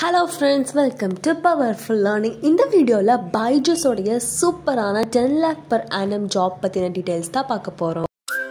hello friends welcome to powerful learning இந்த வீடியோவில் பைஜூஸோடைய சூப்பரான ten lakh per annum job பற்றின டீட்டெயில்ஸ் தான் பார்க்க போகிறோம்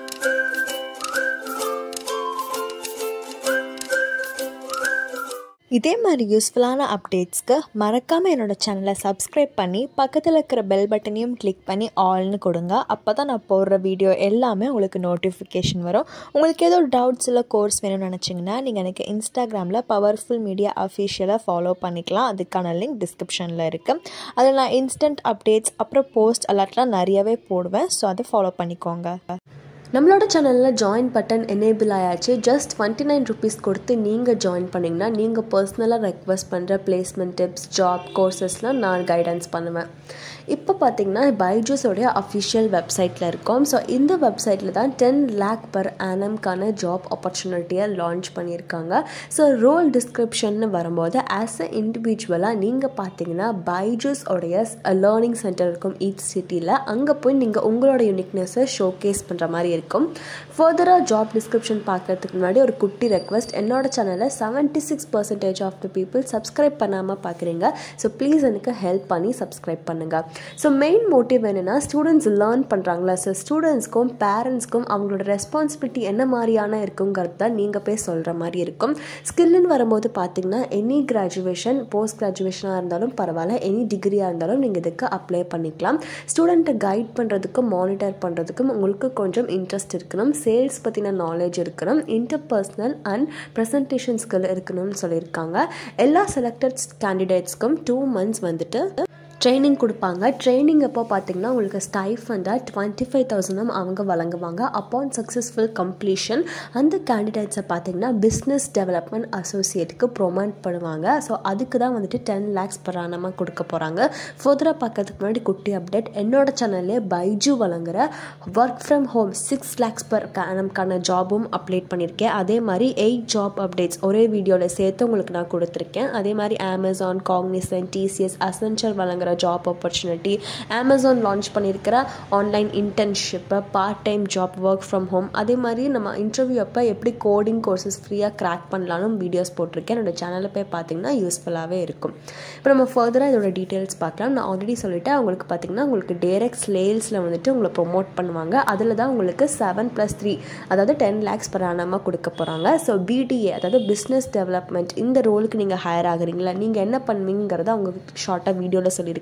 இதே மாதிரி யூஸ்ஃபுல்லான அப்டேட்ஸ்க்கு மறக்காமல் என்னோட சேனலை சப்ஸ்கிரைப் பண்ணி பக்கத்தில் இருக்கிற பெல் பட்டனையும் கிளிக் பண்ணி ஆல்னு கொடுங்க அப்போ தான் நான் போடுற வீடியோ எல்லாமே உங்களுக்கு நோட்டிஃபிகேஷன் வரும் உங்களுக்கு ஏதோ டவுட்ஸ் இல்லை கோர்ஸ் வேணும்னு நினச்சிங்கன்னா நீங்கள் எனக்கு இன்ஸ்டாகிராமில் பவர்ஃபுல் மீடியா அஃபிஷியலாக ஃபாலோ பண்ணிக்கலாம் அதுக்கான லிங்க் டிஸ்கிரிப்ஷனில் இருக்குது அதில் நான் இன்ஸ்டன்ட் அப்டேட்ஸ் அப்புறம் போஸ்ட் அலர்ட்லாம் நிறையவே போடுவேன் ஸோ அதை ஃபாலோ பண்ணிக்கோங்க நம்மளோட சேனலில் ஜாயின் பட்டன் எனேபிள் ஆயாச்சு ஜஸ்ட் டுவெண்ட்டி நைன் ருபீஸ் கொடுத்து நீங்கள் ஜாயின் பண்ணிங்கன்னா நீங்கள் பர்சனலாக ரெக்வஸ்ட் பண்ணுற பிளேஸ்மெண்ட் டிப்ஸ் ஜாப் கோர்சஸ்லாம் நான் கைடன்ஸ் பண்ணுவேன் இப்போ பார்த்தீங்கன்னா பைஜூஸோடைய அஃபிஷியல் வெப்சைட்டில் இருக்கோம் ஸோ இந்த வெப்சைட்டில் தான் டென் லேக் பர் ஆனம்க்கான ஜாப் ஆப்பர்ச்சுனிட்டியை லான்ச் பண்ணியிருக்காங்க ஸோ ரோல் டிஸ்கிரிப்ஷன் வரும்போது ஆஸ் அ இண்டிவிஜுவலாக நீங்கள் பார்த்தீங்கன்னா பைஜூஸ் உடைய லேர்னிங் சென்டர் இருக்கும் ஈச் சிட்டியில் அங்கே போய் நீங்கள் உங்களோட யூனிக்னஸை ஷோகேஸ் பண்ணுற மாதிரி இருக்கும் ஃபர்தராக ஜாப் டிஸ்கிரிப்ஷன் பார்க்கறதுக்கு முன்னாடி ஒரு குட்டி ரெக்வஸ்ட் என்னோட சேனலில் seventy six percentage of the people subscribe பண்ணாமல் பார்க்குறீங்க ஸோ ப்ளீஸ் எனக்கு ஹெல்ப் பண்ணி சப்ஸ்கிரைப் பண்ணுங்கள் ஸோ மெயின் மோட்டிவ் என்னென்னா ஸ்டூடெண்ட்ஸ் லேர்ன் பண்ணுறாங்களா ஸோ ஸ்டூடெண்ட்ஸ்க்கும் பேரண்ட்ஸ்க்கும் அவங்களோட ரெஸ்பான்சிபிலிட்டி என்ன மாதிரியான இருக்குங்கிறது தான் நீங்கள் போய் சொல்கிற மாதிரி இருக்கும் ஸ்கில்லுன்னு வரும்போது பார்த்தீங்கன்னா எனி கிராஜுவேஷன் போஸ்ட் கிராஜுவேஷனாக இருந்தாலும் பரவாயில்ல எனி டிகிரியாக இருந்தாலும் நீங்கள் இதுக்கு அப்ளை பண்ணிக்கலாம் ஸ்டூடெண்ட்டை கைட் பண்ணுறதுக்கும் மானிட்டர் பண்ணுறதுக்கும் உங்களுக்கு கொஞ்சம் இன்ட்ரெஸ்ட் இருக்கணும் சேல்ஸ் பற்றின நாலேஜ் இருக்கணும் இன்டர்பர்சனல் அண்ட் ப்ரெசன்டேஷன் ஸ்கில் இருக்கணும்னு சொல்லியிருக்காங்க எல்லா செலக்டட் கேண்டிடேட்ஸ்க்கும் டூ மந்த்ஸ் வந்துட்டு ட்ரைனிங் கொடுப்பாங்க ட்ரைனிங் அப்போ பார்த்தீங்கன்னா உங்களுக்கு ஸ்டைஃபண்டாக டுவெண்ட்டி ஃபைவ் தௌசண்டும் அவங்க வழங்குவாங்க அப்பான் சக்ஸஸ்ஃபுல் கம்ப்ளீஷன் அந்த கேண்டிடேட்ஸை பார்த்தீங்கன்னா பிஸ்னஸ் டெவலப்மெண்ட் அசோசியேட்டுக்கு ப்ரொமோட் பண்ணுவாங்க ஸோ அதுக்கு தான் வந்துட்டு டென் லேக்ஸ் பரானமாக கொடுக்க போகிறாங்க ஃபர்தராக பார்க்கறதுக்கு முன்னாடி குட்டி அப்டேட் என்னோட சேனல்லே பைஜு வழங்குற work from home six lakhs per நமக்கான ஜாபும் அப்டேட் பண்ணியிருக்கேன் அதே மாதிரி எயிட் ஜாப் அப்டேட்ஸ் ஒரே வீடியோவில் சேர்த்து உங்களுக்கு நான் கொடுத்துருக்கேன் அதே மாதிரி அமேசான் காக்னிசன் டிசிஎஸ் அசென்ச்சர் வழங்குற ஜாப் ஆப்பர்ச்சுனிட்டி அமேசான் லான்ச் பண்ணியிருக்கிற online internship part time job work from home அதே மாதிரி நம்ம இன்டர்வியூ அப்போ எப்படி கோடிங் கோர்சஸ் ஃப்ரீயாக கிராக் பண்ணலாலும் வீடியோஸ் போட்டிருக்கேன் என்னோட சேனலில் போய் பார்த்தீங்கன்னா யூஸ்ஃபுல்லாகவே இருக்கும் இப்போ நம்ம ஃபர்தராக இதோட டீட்டெயில்ஸ் பார்க்கலாம் நான் ஆல்ரெடி சொல்லிட்டேன் உங்களுக்கு பார்த்தீங்கன்னா உங்களுக்கு டேரக்ட் சேல்ஸில் வந்துட்டு உங்களை ப்ரொமோட் பண்ணுவாங்க அதில் தான் உங்களுக்கு செவன் ப்ளஸ் த்ரீ அதாவது டென் லேக்ஸ் per annum கொடுக்க போகிறாங்க ஸோ பிடிஏ அதாவது பிஸ்னஸ் டெவலப்மெண்ட் இந்த ரோலுக்கு நீங்கள் ஹையர் ஆகுறீங்களா நீங்கள் என்ன பண்ணுவீங்கிறத அவங்க ஷார்ட்டாக வீடியோவில் சொல்லியிருக்காங்க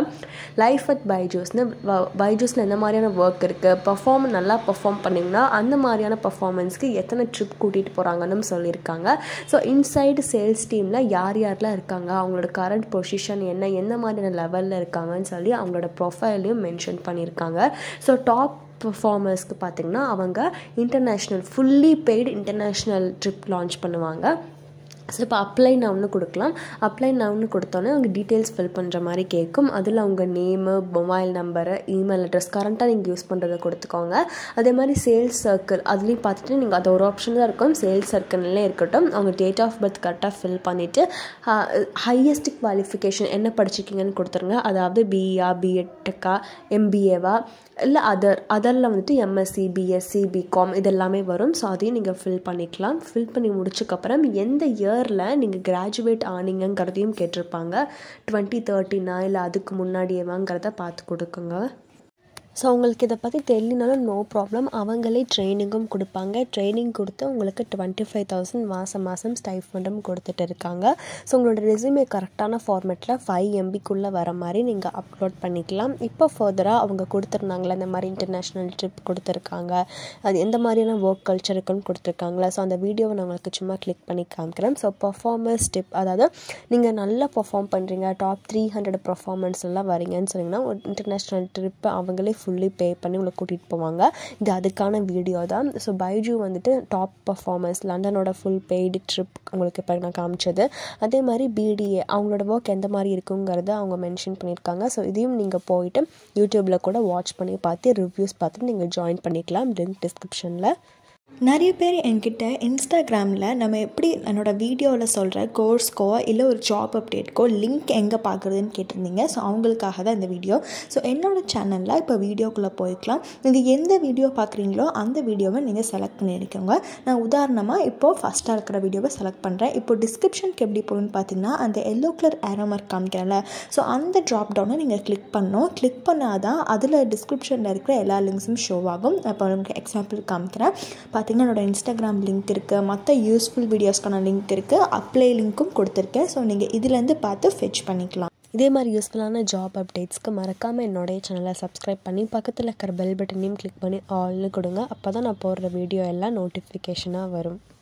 லைஃப் அட் பைஜூஸ்னு பைஜூஸில் எந்த மாதிரியான ஒர்க் இருக்குது பர்ஃபார்ம் நல்லா பர்ஃபார்ம் பண்ணிங்கன்னா அந்த மாதிரியான பர்ஃபார்மன்ஸ்க்கு எத்தனை ட்ரிப் கூட்டிகிட்டு போகிறாங்கன்னு சொல்லியிருக்காங்க ஸோ இன்சைடு சேல்ஸ் டீமில் யார் யாரெலாம் இருக்காங்க அவங்களோட கரண்ட் பொசிஷன் என்ன எந்த மாதிரியான லெவலில் இருக்காங்கன்னு சொல்லி அவங்களோட ப்ரொஃபைலையும் மென்ஷன் பண்ணியிருக்காங்க ஸோ டாப் பர்ஃபார்மர்ஸ்க்கு பார்த்திங்கன்னா அவங்க international fully paid international trip launch பண்ணுவாங்க ஸோ இப்போ அப்ளை நவுன்னு கொடுக்கலாம் அப்ளை நவுன்னு கொடுத்தோன்னே அவங்க டீட்டெயில்ஸ் ஃபில் பண்ணுற மாதிரி கேட்கும் அதில் உங்கள் name mobile number email address கரண்ட்டாக நீங்கள் யூஸ் பண்ணுறதை கொடுத்துக்கோங்க அதே மாதிரி சேல்ஸ் சர்க்கிள் அதுலேயும் பார்த்துட்டு நீங்கள் அது ஒரு ஆப்ஷன் தான் இருக்கும் சேல்ஸ் சர்க்கிள்லே இருக்கட்டும் அவங்க டேட் ஆஃப் பர்த் கரெக்டாக ஃபில் பண்ணிவிட்டு ஹையஸ்ட் குவாலிஃபிகேஷன் என்ன படிச்சிருக்கீங்கன்னு கொடுத்துருங்க அதாவது பிஇஆ பிஎட்டுக்கா எம்பிஏவா இல்லை அதர் அதரில் வந்துட்டு எம்எஸ்சி பிஎஸ்சி பிகாம் இதெல்லாமே வரும் ஸோ அதையும் நீங்கள் ஃபில் பண்ணிக்கலாம் ஃபில் பண்ணி முடிச்சக்கப்புறம் எந்த இயரில் நீங்கள் கிராஜுவேட் ஆனீங்கங்கிறதையும் கேட்டிருப்பாங்க டுவெண்ட்டி தேர்ட்டினா இல்லை அதுக்கு முன்னாடியேவாங்கிறத பார்த்து கொடுக்குங்க ஸோ உங்களுக்கு இதை பற்றி தெரியலனாலும் நோ ப்ராப்ளம் அவங்களே ட்ரைனிங்கும் கொடுப்பாங்க ட்ரைனிங் கொடுத்து உங்களுக்கு டுவெண்ட்டி ஃபைவ் தௌசண்ட் மாதம் மாதம் ஸ்டைஃபண்டும் கொடுத்துட்டு இருக்காங்க ஸோ உங்களோட ரெஸ்யூமே கரெக்டான ஃபார்மேட்டில் ஃபைவ் எம்பிக்குள்ளே வர மாதிரி நீங்கள் அப்லோட் பண்ணிக்கலாம் இப்போ ஃபர்தராக அவங்க கொடுத்துருந்தாங்களே இந்த மாதிரி இன்டர்நேஷ்னல் ட்ரிப் கொடுத்துருக்காங்க அது எந்த மாதிரியான ஒர்க் கல்ச்சர் இருக்குன்னு கொடுத்துருக்காங்களா ஸோ அந்த வீடியோவை நான் உங்களுக்கு சும்மா கிளிக் பண்ணி காமிக்கிறேன் ஸோ பர்ஃபார்மன்ஸ் டிப் அதாவது நீங்கள் நல்லா பர்ஃபார்ம் பண்ணுறீங்க டாப் த்ரீ ஹண்ட்ரட் பர்ஃபார்மன்ஸ் எல்லாம் வரீங்கன்னு சொன்னீங்கன்னா ஒரு இன்டர்நேஷ்னல் ட்ரிப் அவங்களே ஃபுல்லி பே பண்ணி உங்களை கூட்டிகிட்டு போவாங்க இது அதுக்கான வீடியோ தான் ஸோ பைஜூ வந்துட்டு டாப் பர்ஃபார்மன்ஸ் லண்டனோட ஃபுல் பெய்டு ட்ரிப் உங்களுக்கு இப்போ நான் காமிச்சது அதே மாதிரி பிடிஏ அவங்களோட ஒர்க் எந்த மாதிரி இருக்குங்கிறத அவங்க மென்ஷன் பண்ணியிருக்காங்க ஸோ இதையும் நீங்கள் போயிட்டு யூடியூப்பில் கூட வாட்ச் பண்ணி பார்த்து ரிவ்யூஸ் பார்த்து நீங்கள் ஜாயின் பண்ணிக்கலாம் லிங்க் டிஸ்கிரிப்ஷனில் நிறைய பேர் என்கிட்ட இன்ஸ்டாகிராமில் நம்ம எப்படி என்னோடய வீடியோவில் சொல்கிற கோர்ஸ்க்கோ இல்லை ஒரு ஜாப் அப்டேட்க்கோ லிங்க் எங்கே பார்க்குறதுன்னு கேட்டிருந்தீங்க ஸோ அவங்களுக்காக தான் இந்த வீடியோ ஸோ என்னோடய சேனலில் இப்போ வீடியோக்குள்ளே போய்க்கலாம் நீங்கள் எந்த வீடியோ பார்க்குறீங்களோ அந்த வீடியோவை நீங்கள் செலக்ட் பண்ணியிருக்கோங்க நான் உதாரணமாக இப்போது ஃபஸ்ட்டாக இருக்கிற வீடியோவை செலக்ட் பண்ணுறேன் இப்போ டிஸ்கிரிப்ஷனுக்கு எப்படி போகணுன்னு பார்த்தீங்கன்னா அந்த எல்லோ கலர் ஏரோ மார்க் காமிக்கிறேன்ல ஸோ அந்த ட்ராப் டவுனை நீங்கள் கிளிக் பண்ணணும் கிளிக் பண்ணால் தான் அதில் டிஸ்கிரிப்ஷனில் இருக்கிற எல்லா லிங்க்ஸும் ஷோ ஆகும் இப்போ உங்களுக்கு எக்ஸாம்பிள் காமிக்கிறேன் பார்த்தீங்கன்னா என்னோடய இன்ஸ்டாகிராம் லிங்க் இருக்குது மற்ற யூஸ்ஃபுல் வீடியோஸ்க்கான லிங்க் இருக்குது அப்ளை லிங்க்கும் கொடுத்துருக்கேன் ஸோ நீங்கள் இதுலேருந்து பார்த்து ஃபெச் பண்ணிக்கலாம் இதே மாதிரி யூஸ்ஃபுல்லான ஜாப் அப்டேட்ஸ்க்கு மறக்காமல் என்னுடைய சேனலை சப்ஸ்கிரைப் பண்ணி பக்கத்தில் இருக்கிற பெல் பட்டனையும் கிளிக் பண்ணி ஆல்னு கொடுங்க அப்போ தான் நான் போடுற வீடியோ எல்லாம் நோட்டிஃபிகேஷனாக வரும்